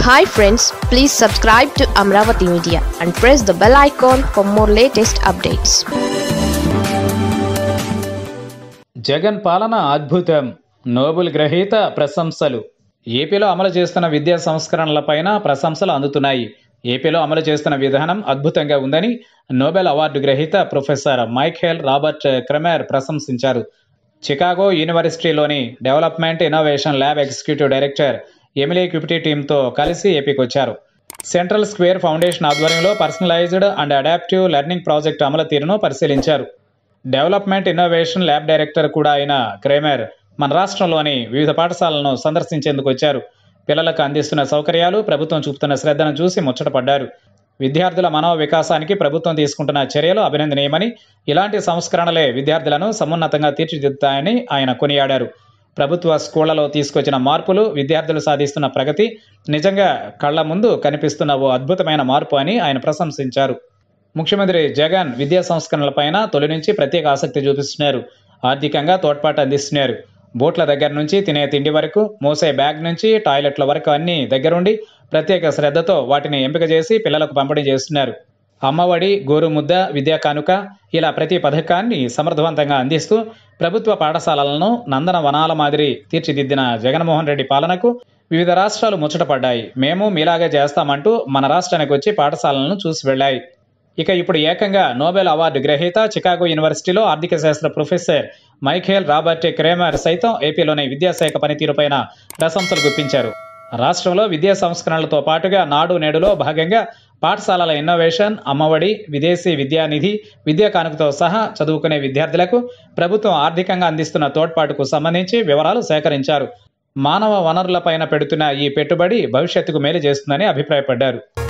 hi friends please subscribe to Amaravati media and press the bell icon for more latest updates Jagan పాలన అద్భుతం Nobel గ్రహీత ప్రశంసలు ఏపీలో అమలు చేస్తున్న విద్యా సంస్కరణలపైన ప్రశంసలు అందుతున్నాయి ఏపీలో అమలు చేస్తున్న విధానం అద్భుతంగా ఉందని నోబెల్ అవార్డు గ్రహీత ప్రొఫెసర్ మైఖేల్ రాబర్ట్ క్రెమెర్ ప్రశంసించారు చికాగో యూనివర్సిటీలోని development innovation lab executive director Emily Cupito టీంతో కలిసి ఏపీకి వచ్చారు సెంట్రల్ స్క్వేర్ ఫౌండేషన్ ఆధ్వర్యంలో personalised and adaptive learning project అమలు తీరును పరిశీలించారు డెవలప్మెంట్ ఇన్నోవేషన్ ల్యాబ్ డైరెక్టర్ కూడా అయిన క్రేమర్ మన రాష్ట్రంలోని వివిధ పాఠశాలలను సందర్శించేందుకు వచ్చారు పిల్లలకు అందిస్తున్న సౌకర్యాలు ప్రభుత్వం చూపుతున్న శ్రద్ధను చూసి ముచ్చటపడ్డారు విద్యార్థుల మనో వికాసానికి ప్రభుత్వం తీసుకుంటున్న చర్యలు అభినందనీయమని ఇలాంటి సంస్కరణలే విద్యార్థులను సమున్నతంగా తీర్చిదిద్దుతాయని ఆయన కొనియాడారు ప్రభుత్వ స్కూళ్లలో తీసుకొచ్చిన మార్పులు విద్యార్థులు సాధిస్తున్న ప్రగతి నిజంగా కళ్ల ముందు కనిపిస్తున్న ఓ అద్భుతమైన మార్పు అని ఆయన ప్రశంసించారు ముఖ్యమంత్రి జగన్ విద్యా సంస్కరణలపైన తొలి నుంచి ప్రత్యేక ఆసక్తి చూపిస్తున్నారు ఆర్థికంగా తోడ్పాటు అందిస్తున్నారు బోట్ల దగ్గర నుంచి తినే తిండి వరకు మోసే బ్యాగ్ నుంచి టాయిలెట్ల వరకు అన్ని దగ్గరుండి ప్రత్యేక శ్రద్ధతో వాటిని ఎంపిక చేసి పిల్లలకు పంపిణీ చేస్తున్నారు అమ్మఒడి గోరుముద్ద విద్యా కానుక ఇలా ప్రతి పథకాన్ని సమర్థవంతంగా అందిస్తూ ప్రభుత్వ పాఠశాలలను నందన వనాల మాదిరి తీర్చిదిద్దిన జగన్మోహన్ రెడ్డి పాలనకు వివిధ రాష్ట్రాలు ముచ్చటపడ్డాయి మేము మీలాగే చేస్తామంటూ మన రాష్ట్రానికి వచ్చి పాఠశాలలను చూసి వెళ్ళాయి ఇక ఇప్పుడు ఏకంగా నోబెల్ అవార్డు గ్రహీత చికాగో యూనివర్సిటీలో ఆర్థిక శాస్త్ర ప్రొఫెసర్ మైఖేల్ రాబర్ట్ క్రేమర్ సైతం ఏపీలోని విద్యాశాఖ పనితీరుపైన ప్రశంసలు గుప్పించారు రాష్ట్రంలో విద్యా సంస్కరణలతో పాటుగా నాడు నేడులో భాగంగా పాఠశాలల ఇన్నోవేషన్ అమ్మఒడి విదేశీ విద్యానిధి విద్యా కానుకతో సహా చదువుకునే విద్యార్థులకు ప్రభుత్వం ఆర్థికంగా అందిస్తున్న తోడ్పాటుకు సంబంధించి వివరాలు సేకరించారు మానవ వనరులపైన పెడుతున్న ఈ పెట్టుబడి భవిష్యత్తుకు మేలు చేస్తుందని అభిప్రాయపడ్డారు